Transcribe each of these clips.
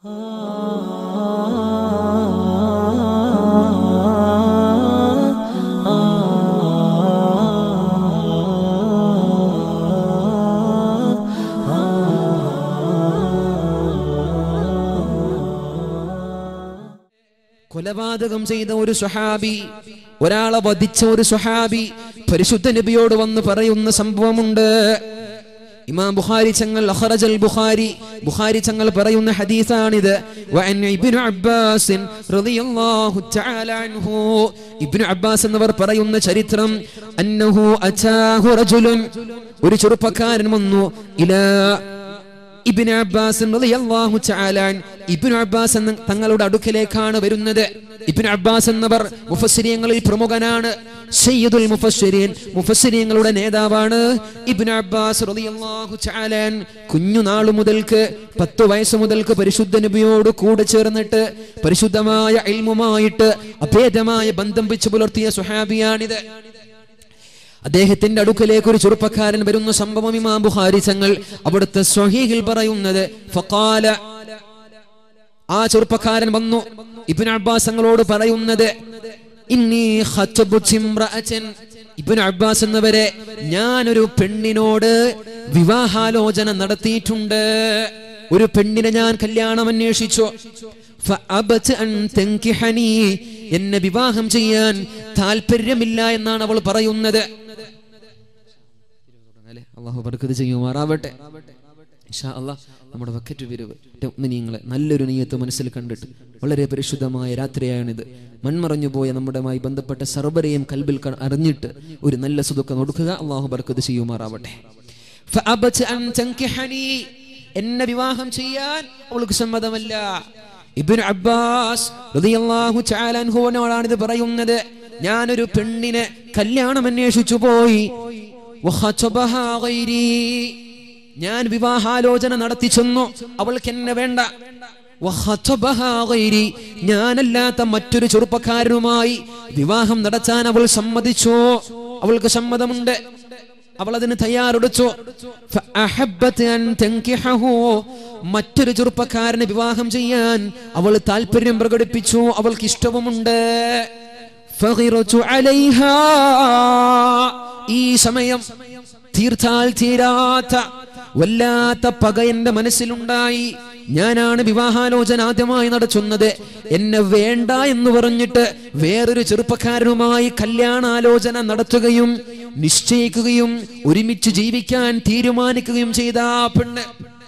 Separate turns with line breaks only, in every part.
കൊലപാതകം ചെയ്ത ഒരു സ്വഹാബി ഒരാളെ വധിച്ച ഒരു സ്വഹാബി പരിശുദ്ധ നബിയോട് വന്ന് പറയുന്ന സംഭവമുണ്ട് ഇമാം ബുഖാരി ചങ്ങൾ അഖറജൽ ബുഖാരി ബുഖാരി ചങ്ങൾ പറയുന്ന ഹദീസാണിത് വഅൻ ഇബ്നു അബ്ബാസ് റളിയല്ലാഹു തആല അൻഹു ഇബ്നു അബ്ബാസ് എന്നവർ പറയുന്ന ചരിത്രം അന്നഹു അതാഹു റജുലുൻ ഒരു ചെറുപ്പക്കാരൻ വന്നു ഇലാ ഇബിൻ അബ്ബാസ് റളിയല്ലാഹു തആല അൻ ഇബ്നു അബ്ബാസ് എന്ന തങ്ങളുടെ അടുക്കലേക്കാണ് വരുന്നത് ഇബ്നു അബ്ബാസ് എന്നവർ മുഫസ്സിരിയങ്ങളിൽ പ്രമുഖനാണ് സയ്യിദുൽ മുഫസ്സിരീൻ മുഫസ്സിരിയങ്ങളുടെ നേതാവാണ് ഇബ്നു അബ്ബാസ് റളിയല്ലാഹു തആല അൻ കുഞ്ഞുനാളു മുതൽക്ക് പത്ത് വയസ്സ് മുതൽക്ക് പരിശുദ്ധ നബിയോട് കൂടെ ചേർന്നിട്ട് പരിശുദ്ധമായ ഇൽമുമായിട്ട് അഭേദമായ ബന്ധം വെച്ച് പുലർത്തിയ സുഹാബിയാണിത് അദ്ദേഹത്തിന്റെ അടുക്കലേക്ക് ഒരു ചെറുപ്പക്കാരൻ വരുന്ന സംഭവം ഇമാം ബുഖാരി തങ്ങൾ അവിടുത്തെ സ്വഹീഹിൽ പറയുന്നത് ഫഖാല ആ ചെറുപ്പക്കാരൻ വന്നു ഇബ്നു അബ്ബാസ് തങ്ങളോട് പറയുന്നത് ഇന്നി ഖതബ്തു ഇംറഅതൻ ഇബ്നു അബ്ബാസ് എന്നവരെ ഞാനൊരു പെണ്ണിനോട് വിവാഹാലോചന നടത്തിയിട്ടുണ്ട് ഒരു പെണ്ണിനെ ഞാൻ കല്യാണം അന്വേഷിച്ചു ഫഅബത് അൻ തൻകിഹനി എന്നെ വിവാഹം ചെയ്യാൻ താല്പര്യമില്ല എന്നാണ് അവൾ പറയുന്നത് അല്ലേ അള്ളാഹു ബർക്കത്ത് ചെയ്യുമാറാവട്ടെ ഇൻഷാ അള്ളാഹ് നമ്മുടെ വക്കറ്റ് വിരുവ് നിങ്ങളെ നല്ലൊരു നീയത്ത് മനസ്സിൽ കണ്ടിട്ട് വളരെ പരിശുദ്ധമായ രാത്രിയാണിത് മൺമറഞ്ഞു പോയ നമ്മുടെമായി ബന്ധപ്പെട്ട സർവരെയും കൽബിൽ ക- അറിഞ്ഞിട്ട് ഒരു നല്ല സുതുക്കം കൊടുക്കുക അള്ളാഹു ബർക്കത്ത് ചെയ്യുമാറാവട്ടെ ഫഅബത് അൻ തൻകിഹനി എന്നെ വിവാഹം ചെയ്യാൻ അവൾക്ക് സമ്മതമല്ല ഇബ്നു അബ്ബാസ് റളിയല്ലാഹു തആല അൻഹുവിനോടാണ് ഇത് പറയുന്നത് ഞാനൊരു പെണ്ണിനെ കല്യാണം അന്വേഷിച്ചു പോയി വഖതബഹാ ഗൈരി ഞാൻ വിവാഹാലോചന നടത്തി ചെന്നു അവൾക്ക് എന്നെ വേണ്ട വഖതബഹാ ഗൈരി ഞാനല്ലാത്ത മറ്റൊരു ചെറുപ്പക്കാരനുമായി വിവാഹം നടത്താൻ അവൾ സമ്മതിച്ചു അവൾക്ക് സമ്മതമുണ്ട് അവൾ അതിന് തയ്യാറെടുത്തു ഫഅഹബ്ബത് അൻ തൻകിഹഹു. മറ്റൊരു ചെറുപ്പക്കാരനെ വിവാഹം ചെയ്യാൻ അവൾ താല്പര്യം പ്രകടിപ്പിച്ചു അവൾക്ക് ഇഷ്ടവുമുണ്ട് ഫഗിറതു അലൈഹാ. ഈ സമയം തീർത്താൽ തീരാത്ത വല്ലാത്ത പക എന്റെ മനസ്സിലുണ്ടായി ഞാനാണ് വിവാഹാലോചന ആദ്യമായി നടത്തുന്നത് എന്നെ വേണ്ട എന്ന് പറഞ്ഞിട്ട് വേറൊരു ചെറുപ്പക്കാരനുമായി കല്യാണാലോചന നടത്തുകയും നിശ്ചയിക്കുകയും ഒരുമിച്ച് ജീവിക്കാൻ തീരുമാനിക്കുകയും ചെയ്ത ആ പെണ്ണ്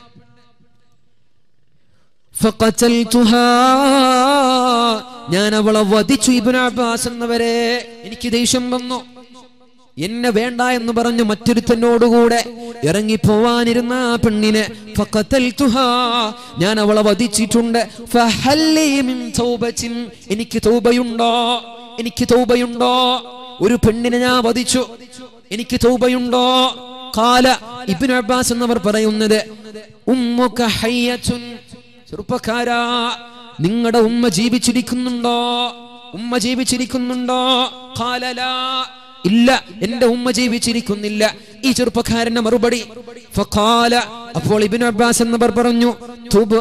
ഫഖതൽതുഹാ. ഞാൻ അവളെ വധിച്ചു ഇബ്നു അബ്ബാസ് എന്നവരെ എനിക്ക് ദേഷ്യം വന്നു എന്നെ വേണ്ട എന്ന് പറഞ്ഞു മറ്റൊരുത്തനോടുകൂടെ ഇറങ്ങി പോവാനിരുന്ന ആ പെണ്ണിനെ ഫഖതൽതുഹാ. ഞാൻ അവളെ വധിച്ചിട്ടുണ്ട് ഫഹല്ലി മിൻ തൗബത്തിൻ. എനിക്ക് തൗബയുണ്ടോ എനിക്ക് തൗബയുണ്ടോ ഒരു പെണ്ണിനെ ഞാൻ വധിച്ചു എനിക്ക് തൗബയുണ്ടോ കാല ഇബ്നു അബ്ബാസ് എന്നവർ പറയുന്നത് ഉമ്മുക ഹയ്യത്തുൻ ചെറുപ്പക്കാരാ നിങ്ങളുടെ ഉമ്മ ജീവിച്ചിരിക്കുന്നുണ്ടോ ഉമ്മ ജീവിച്ചിരിക്കുന്നുണ്ടോ കാലലാ ഇല്ല എന്റെ ഉമ്മ ജീവിച്ചിരിക്കുന്നില്ല ഈ ചെറുപ്പക്കാരന്റെ മറുപടി ഫഖാല അപ്പോൾ ഇബ്നു അബ്ബാസ് എന്നവർ പറഞ്ഞു തുബ്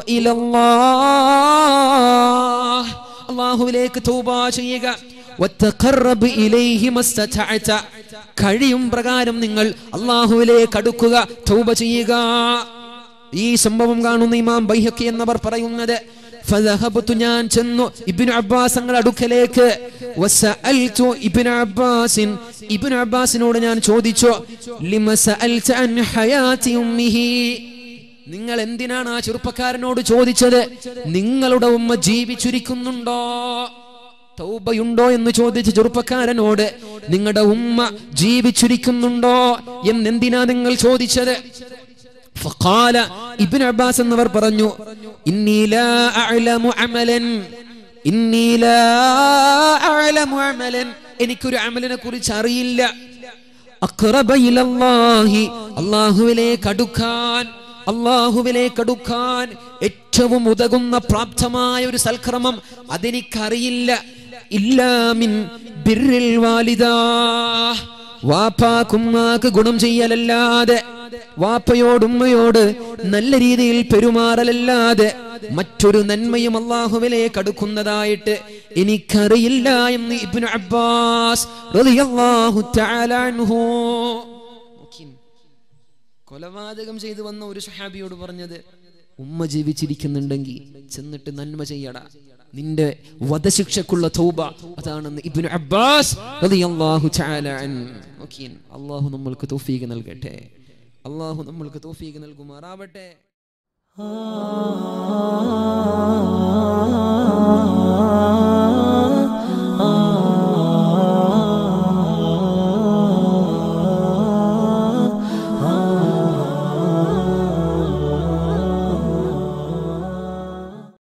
ഇലല്ലാഹ് അള്ളാഹുവിലേക്ക് തൗബ ചെയ്യുക വത്തഖറബ് ഇലൈഹി മസ്തതഅത. കഴിയും പ്രകാരം നിങ്ങൾ അള്ളാഹുവിലേക്ക് അടുക്കുക തൗബ ചെയ്യുക ഈ സംഭവം കാണുന്ന ഇമാം ബൈഹക്കി എന്നവർ പറയുന്നത് ഫദഹബതു ഞാൻ ചെന്നു ഇബ്നു അബ്ബാസ് തങ്ങളുടെ അടുക്കലേക്ക് വസഅൽതു ഇബ്നു അബ്ബാസിൻ ഇബ്നു അബ്ബാസിനോട് ഞാൻ ചോദിച്ചു ലിമ സഅൽത അൻ ഹയാതി ഉമ്മിഹി നിങ്ങൾ എന്തിനാണ് ആ ചെറുപ്പക്കാരനോട് ചോദിച്ചത് നിങ്ങളുടെ ഉമ്മ ജീവിച്ചിരിക്കുന്നുണ്ടോ തൗബയുണ്ടോ എന്ന് ചോദിച്ച ചെറുപ്പക്കാരനോട് നിങ്ങളുടെ ഉമ്മ ജീവിച്ചിരിക്കുന്നുണ്ടോ എന്നെന്തിനാ നിങ്ങൾ ചോദിച്ചത് ഫഖാല ഇബ്നു അബ്ബാസ് എന്നവർ പറഞ്ഞു ഇന്നി ലാ അഅലമു അമലൻ ഇന്നി ലാ അഅലമു അമലൻ എനിക്കൊരു അമലിനെ കുറിച്ച് അറിയില്ല അഖ്റബ ഇലല്ലാഹി അല്ലാഹുവിലേക്ക് അടുക്കാൻ അള്ളാഹുവിലേക്ക് അടുക്കാൻ ഏറ്റവും ഉതകുന്ന പ്രാപ്തമായ ഒരു സൽക്രമം അതെനിക്കറിയില്ല ഇല്ലാമിൻ ബിർറിൽ വാലിദാ വാപ്പാക്കുമ്മാക്ക് ഗുണം ചെയ്യലല്ലാതെ വാപ്പയോട് ഉമ്മയോട് നല്ല രീതിയിൽ പെരുമാറലല്ലാതെ മറ്റൊരു നന്മയും അള്ളാഹുവിലേക്ക് അടുക്കുന്നതായിട്ട് എനിക്കറിയില്ല എന്ന് ഇബ്നു അബ്ബാസ് റളിയല്ലാഹു തആല അൻഹു നോക്കിൻ. കൊലപാതകം ചെയ്തു വന്ന ഒരു സഹാബിയോട് പറഞ്ഞത് ഉമ്മ ജീവിച്ചിരിക്കുന്നുണ്ടെങ്കിൽ ചെന്നിട്ട് നന്മ ചെയ്യടാ നിന്റെ വധശിക്ഷക്കുള്ള തൗബ അതാണെന്ന് ഇബ്നു അബ്ബാസ് റളിയല്ലാഹു തആല അൻ നോക്കിൻ അള്ളാഹു നമ്മൾക്ക് തൗഫീഖ് നൽകട്ടെ അള്ളാഹു നമ്മൾക്ക് തൗഫീഖ് നൽകുമാറാവട്ടെ
ah